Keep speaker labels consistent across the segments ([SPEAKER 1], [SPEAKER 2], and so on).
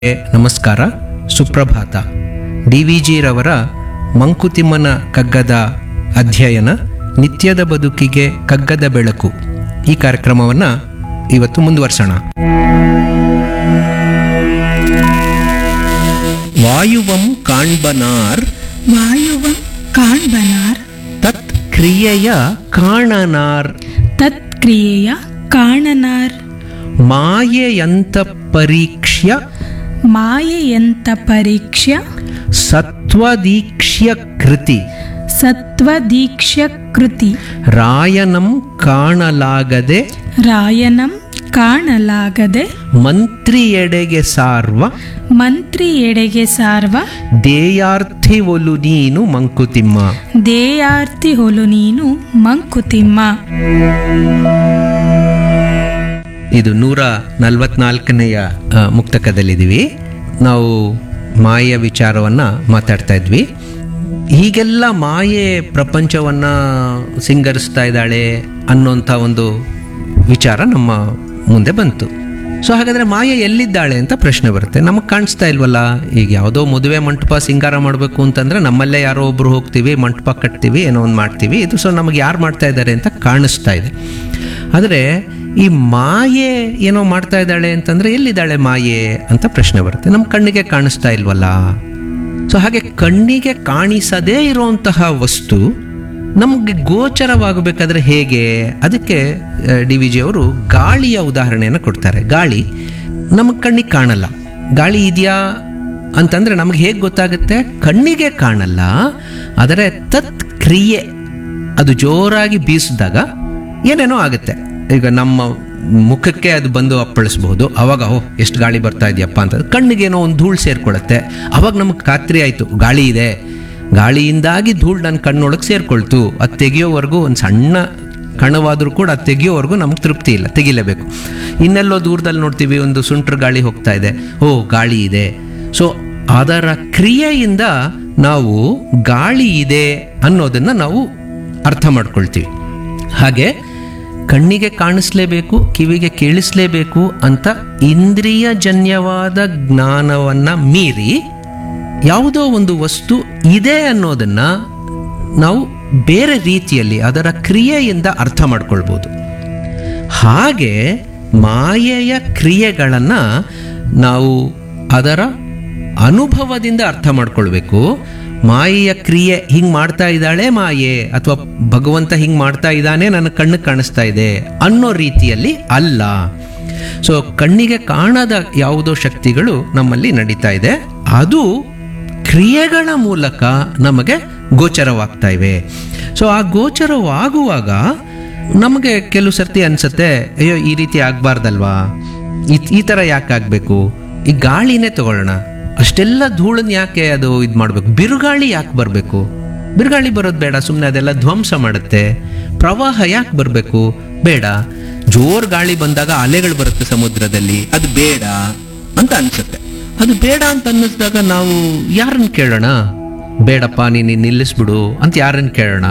[SPEAKER 1] ನಮಸ್ಕಾರ ಸುಪ್ರಭಾತ D V ಜಿರವರ ಮಂಕುತಿಮ್ಮನ ಕಗ್ಗದ ಅಧ್ಯಯನ ನಿತ್ಯದ ಬದುಕಿಗೆ ಕಗ್ಗದ ಬೆಳಕು ಈ ಕಾರ್ಯಕ್ರಮವನ್ನು ಇವತ್ತು ಮುಂದುವರ್ಸೋಣ ವಾಯುವಂ ಕಾಣ್ಬನಾರ್
[SPEAKER 2] ವಾಯುವಂ ಕಾಣ್ಬನಾರ್
[SPEAKER 1] ತತ್ ಕ್ರಿಯೆಯ ಕಾಣನಾರ್
[SPEAKER 2] ತತ್ಕ್ರಿಯೆಯ ಕಾಣನಾರ್
[SPEAKER 1] ಮಾಯೆಯಂತ ಪರೀಕ್ಷ್ಯ
[SPEAKER 2] ಮಾಯೆಯಂತ ಪರೀಕ್ಷ್ಯ
[SPEAKER 1] ಸತ್ವದೀಕ್ಷ್ಯ ಕೃತಿ
[SPEAKER 2] ಸತ್ವದೀಕ್ಷ್ಯ ಕೃತಿ
[SPEAKER 1] ರಾಯನಂ ಕಾಣಲಾಗದೆ
[SPEAKER 2] ರಾಯನಂ ಕಾಣಲಾಗದೆ
[SPEAKER 1] ಮಂತ್ರಿಯೆಡೆಗೆ ಸಾರ್ವ
[SPEAKER 2] ಮಂತ್ರಿ ಎಡೆಗೆ ಸಾರ್ವ
[SPEAKER 1] ದೇಯಾರ್ಥಿ ಒಲು ನೀನು ಮಂಕುತಿಮ್ಮ
[SPEAKER 2] ದೇಯಾರ್ತಿ ಹೊಲು ನೀನು ಮಂಕುತಿಮ್ಮ
[SPEAKER 1] ಇದು ನೂರ ನಲವತ್ನಾಲ್ಕನೆಯ ಆ, ಮುಕ್ತಕದಲ್ಲಿದ್ದೀವಿ ನಾವು ಮಾಯೆಯ ವಿಚಾರವನ್ನು ಮಾತಾಡ್ತಾ ಇದ್ವಿ ಹೀಗೆಲ್ಲ ಮಾಯೆ ಪ್ರಪಂಚವನ್ನು ಸಿಂಗರಿಸ್ತಾ ಇದ್ದಾಳೆ ಅನ್ನೋಂಥ ಒಂದು ವಿಚಾರ ನಮ್ಮ ಮುಂದೆ ಬಂತು ಸೊ ಹಾಗಾದರೆ ಮಾಯೆ ಎಲ್ಲಿದ್ದಾಳೆ ಅಂತ ಪ್ರಶ್ನೆ ಬರುತ್ತೆ ನಮಗೆ ಕಾಣಿಸ್ತಾ ಇಲ್ವಲ್ಲ ಈಗ ಯಾವುದೋ ಮದುವೆ ಮಂಟಪ ಸಿಂಗಾರ ಮಾಡಬೇಕು ಅಂತಂದರೆ ನಮ್ಮಲ್ಲೇ ಯಾರೋ ಒಬ್ಬರು ಹೋಗ್ತೀವಿ ಮಂಟಪ ಕಟ್ತೀವಿ ಏನೋ ಒಂದು ಮಾಡ್ತೀವಿ ಇದು ಸೊ ನಮಗೆ ಯಾರು ಮಾಡ್ತಾ ಇದ್ದಾರೆ ಅಂತ ಕಾಣಿಸ್ತಾ ಇದೆ ಆದರೆ ಈ ಮಾಯೆ ಏನೋ ಮಾಡ್ತಾ ಇದ್ದಾಳೆ ಅಂತಂದರೆ ಎಲ್ಲಿದ್ದಾಳೆ ಮಾಯೆ ಅಂತ ಪ್ರಶ್ನೆ ಬರುತ್ತೆ ನಮ್ಮ ಕಣ್ಣಿಗೆ ಕಾಣಿಸ್ತಾ ಇಲ್ವಲ್ಲ ಸೊ ಹಾಗೆ ಕಣ್ಣಿಗೆ ಕಾಣಿಸದೇ ಇರುವಂತಹ ವಸ್ತು ನಮಗೆ ಗೋಚರವಾಗಬೇಕಾದ್ರೆ ಹೇಗೆ ಅದಕ್ಕೆ ಡಿ ವಿ ಜಿ ಅವರು ಗಾಳಿಯ ಉದಾಹರಣೆಯನ್ನು ಕೊಡ್ತಾರೆ ಗಾಳಿ ನಮಗೆ ಕಣ್ಣಿಗೆ ಕಾಣಲ್ಲ ಗಾಳಿ ಇದೆಯಾ ಅಂತಂದ್ರೆ ನಮಗೆ ಹೇಗೆ ಗೊತ್ತಾಗುತ್ತೆ ಕಣ್ಣಿಗೆ ಕಾಣಲ್ಲ ಆದರೆ ತತ್ ಕ್ರಿಯೆ ಅದು ಜೋರಾಗಿ ಬೀಸಿದಾಗ ಏನೇನೋ ಆಗುತ್ತೆ ಈಗ ನಮ್ಮ ಮುಖಕ್ಕೆ ಅದು ಬಂದು ಅಪ್ಪಳಿಸ್ಬಹುದು ಅವಾಗ ಓ ಎಷ್ಟು ಗಾಳಿ ಬರ್ತಾ ಇದೆಯಪ್ಪ ಅಂತ ಕಣ್ಣಿಗೇನೋ ಒಂದು ಧೂಳು ಸೇರ್ಕೊಳ್ಳುತ್ತೆ ಅವಾಗ ನಮಗೆ ಖಾತ್ರಿ ಆಯಿತು ಗಾಳಿ ಇದೆ ಗಾಳಿಯಿಂದಾಗಿ ಧೂಳು ನನ್ನ ಕಣ್ಣೊಳಗೆ ಸೇರ್ಕೊಳ್ತು ಅದು ತೆಗಿಯೋವರೆಗೂ ಒಂದು ಸಣ್ಣ ಕಣವಾದರೂ ಕೂಡ ಅದು ತೆಗಿಯೋವರೆಗೂ ನಮ್ಗೆ ತೃಪ್ತಿ ಇಲ್ಲ ತೆಗಿಲೇಬೇಕು ಇನ್ನೆಲ್ಲೋ ದೂರದಲ್ಲಿ ನೋಡ್ತೀವಿ ಒಂದು ಸುಂಟ್ರ ಗಾಳಿ ಹೋಗ್ತಾ ಇದೆ ಓ ಗಾಳಿ ಇದೆ ಸೊ ಅದರ ಕ್ರಿಯೆಯಿಂದ ನಾವು ಗಾಳಿ ಇದೆ ಅನ್ನೋದನ್ನು ನಾವು ಅರ್ಥ ಮಾಡ್ಕೊಳ್ತೀವಿ ಹಾಗೆ ಕಣ್ಣಿಗೆ ಕಾಣಿಸ್ಲೇಬೇಕು ಕಿವಿಗೆ ಕೇಳಿಸ್ಲೇಬೇಕು ಅಂತ ಇಂದ್ರಿಯಜನ್ಯವಾದ ಜ್ಞಾನವನ್ನ ಮೀರಿ ಯಾವುದೋ ಒಂದು ವಸ್ತು ಇದೆ ಅನ್ನೋದನ್ನ ನಾವು ಬೇರೆ ರೀತಿಯಲ್ಲಿ ಅದರ ಕ್ರಿಯೆಯಿಂದ ಅರ್ಥ ಮಾಡ್ಕೊಳ್ಬೋದು ಹಾಗೆ ಮಾಯೆಯ ಕ್ರಿಯೆಗಳನ್ನು ನಾವು ಅದರ ಅನುಭವದಿಂದ ಅರ್ಥ ಮಾಡ್ಕೊಳ್ಬೇಕು ಮಾಯೆಯ ಕ್ರಿಯೆ ಹಿಂಗೆ ಮಾಡ್ತಾ ಇದ್ದಾಳೆ ಮಾಯೆ ಅಥವಾ ಭಗವಂತ ಹಿಂಗೆ ಮಾಡ್ತಾ ಇದ್ದಾನೆ ನನ್ನ ಕಣ್ಣು ಕಾಣಿಸ್ತಾ ಇದೆ ಅನ್ನೋ ರೀತಿಯಲ್ಲಿ ಅಲ್ಲ ಸೊ ಕಣ್ಣಿಗೆ ಕಾಣದ ಯಾವುದೋ ಶಕ್ತಿಗಳು ನಮ್ಮಲ್ಲಿ ನಡೀತಾ ಇದೆ ಅದು ಕ್ರಿಯೆಗಳ ಮೂಲಕ ನಮಗೆ ಗೋಚರವಾಗ್ತಾ ಇವೆ ಸೊ ಆ ಗೋಚರವಾಗುವಾಗ ನಮಗೆ ಕೆಲವು ಸರ್ತಿ ಅನ್ಸುತ್ತೆ ಅಯ್ಯೋ ಈ ರೀತಿ ಆಗ್ಬಾರ್ದಲ್ವಾ ಈ- ಈ ಥರ ಯಾಕೆ ಆಗಬೇಕು ಈ ಗಾಳಿನೇ ತಗೊಳ್ಳೋಣ ಅಷ್ಟೆಲ್ಲ ಧೂಳನ್ನ ಯಾಕೆ ಅದು ಇದು ಮಾಡಬೇಕು ಬಿರುಗಾಳಿ ಯಾಕೆ ಬರಬೇಕು ಬಿರುಗಾಳಿ ಬರೋದು ಬೇಡ ಸುಮ್ಮನೆ ಅದೆಲ್ಲ ಧ್ವಂಸ ಮಾಡುತ್ತೆ ಪ್ರವಾಹ ಯಾಕೆ ಬರಬೇಕು ಬೇಡ ಜೋರ್ ಗಾಳಿ ಬಂದಾಗ ಅಲೆಗಳು ಬರುತ್ತೆ ಸಮುದ್ರದಲ್ಲಿ ಅದು ಬೇಡ ಅಂತ ಅನ್ಸುತ್ತೆ ಅದು ಬೇಡ ಅಂತ ಅನ್ನಿಸಿದಾಗ ನಾವು ಯಾರನ್ನ ಕೇಳೋಣ ಬೇಡಪ್ಪ ನೀನು ನಿಲ್ಲಿಸ್ಬಿಡು ಅಂತ ಯಾರನ್ನ ಕೇಳೋಣ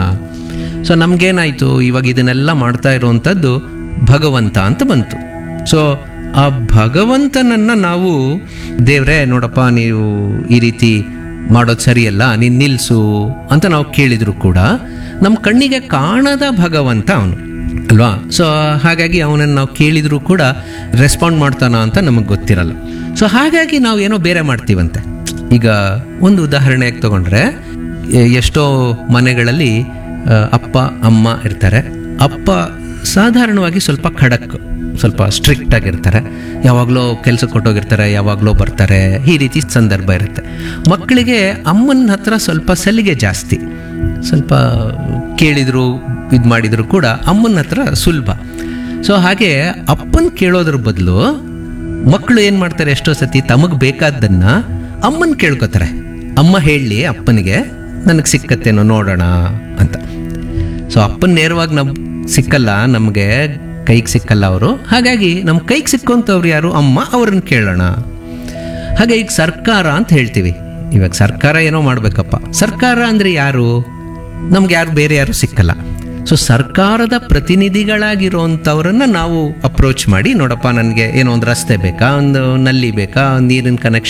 [SPEAKER 1] ಸೊ ನಮ್ಗೇನಾಯ್ತು ಇವಾಗ ಇದನ್ನೆಲ್ಲ ಮಾಡ್ತಾ ಇರುವಂಥದ್ದು ಭಗವಂತ ಅಂತ ಬಂತು ಸೊ ಆ ಭಗವಂತನನ್ನ ನಾವು ದೇವ್ರೇ ನೋಡಪ್ಪ ನೀವು ಈ ರೀತಿ ಮಾಡೋದು ಸರಿಯಲ್ಲ ನೀನು ನಿಲ್ಲಿಸು ಅಂತ ನಾವು ಕೇಳಿದ್ರು ಕೂಡ ನಮ್ಮ ಕಣ್ಣಿಗೆ ಕಾಣದ ಭಗವಂತ ಅವನು ಅಲ್ವಾ ಸೊ ಹಾಗಾಗಿ ಅವನನ್ನು ನಾವು ಕೇಳಿದರೂ ಕೂಡ ರೆಸ್ಪಾಂಡ್ ಮಾಡ್ತಾನ ಅಂತ ನಮಗೆ ಗೊತ್ತಿರಲ್ಲ ಸೊ ಹಾಗಾಗಿ ನಾವು ಏನೋ ಬೇರೆ ಮಾಡ್ತೀವಂತೆ ಈಗ ಒಂದು ಉದಾಹರಣೆಗೆ ತಗೊಂಡ್ರೆ ಎ- ಎಷ್ಟೋ ಮನೆಗಳಲ್ಲಿ ಆ, ಅಪ್ಪ ಅಮ್ಮ ಇರ್ತಾರೆ ಅಪ್ಪ ಸಾಧಾರಣವಾಗಿ ಸ್ವಲ್ಪ ಖಡಕ್ ಸ್ವಲ್ಪ ಸ್ಟ್ರಿಕ್ಟ್ ಆಗಿರ್ತಾರೆ ಯಾವಾಗಲೂ ಕೆಲಸಕ್ಕೆ ಕೊಟ್ಟೋಗಿರ್ತಾರೆ ಯಾವಾಗಲೂ ಬರ್ತಾರೆ ಈ ರೀತಿ ಸಂದರ್ಭ ಇರುತ್ತೆ ಮಕ್ಕಳಿಗೆ ಅಮ್ಮನ ಹತ್ರ ಸ್ವಲ್ಪ ಸಲಿಗೆ ಜಾಸ್ತಿ ಸ್ವಲ್ಪ ಕೇಳಿದ್ರು ಇದು ಮಾಡಿದ್ರು ಕೂಡ ಅಮ್ಮನ ಹತ್ರ ಸುಲಭ ಸೊ ಹಾಗೆ ಅಪ್ಪನ ಕೇಳೋದ್ರ ಬದಲು ಮಕ್ಕಳು ಏನು ಮಾಡ್ತಾರೆ ಎಷ್ಟೋ ಸತಿ ತಮಗೆ ಬೇಕಾದ್ದನ್ನ ಅಮ್ಮನ ಕೇಳ್ಕೊತಾರೆ ಅಮ್ಮ ಹೇಳಿ ಅಪ್ಪನಿಗೆ ನನಗೆ ಸಿಕ್ಕತ್ತೇನೋ ನೋಡೋಣ ಅಂತ ಸೊ ಅಪ್ಪನ ನೇರವಾಗಿ ನಮ್ ಸಿಕ್ಕಲ್ಲ ನಮಗೆ ಕೈಗೆ ಸಿಕ್ಕಲ್ಲ ಅವರು ಹಾಗಾಗಿ ನಮ್ಮ ಕೈಗೆ ಸಿಕ್ಕುವಂಥವ್ರು ಯಾರು ಅಮ್ಮ ಅವ್ರನ್ನ ಕೇಳೋಣ ಹಾಗೆ ಈಗ ಸರ್ಕಾರ ಅಂತ ಹೇಳ್ತೀವಿ ಇವಾಗ ಸರ್ಕಾರ ಏನೋ ಮಾಡ್ಬೇಕಪ್ಪ ಸರ್ಕಾರ ಅಂದ್ರೆ ಯಾರು ನಮ್ಗೆ ಯಾರು ಬೇರೆ ಯಾರು ಸಿಕ್ಕಲ್ಲ ಸೊ ಸರ್ಕಾರದ ಪ್ರತಿನಿಧಿಗಳಾಗಿರುವಂಥವ್ರನ್ನ ನಾವು ಅಪ್ರೋಚ್ ಮಾಡಿ ನೋಡಪ್ಪ ನನಗೆ ಏನೋ ಒಂದು ರಸ್ತೆ ಬೇಕಾ ಒಂದು ನಲ್ಲಿ ಬೇಕಾ ಒಂದು ನೀರಿನ ಕನೆಕ್ಷನ್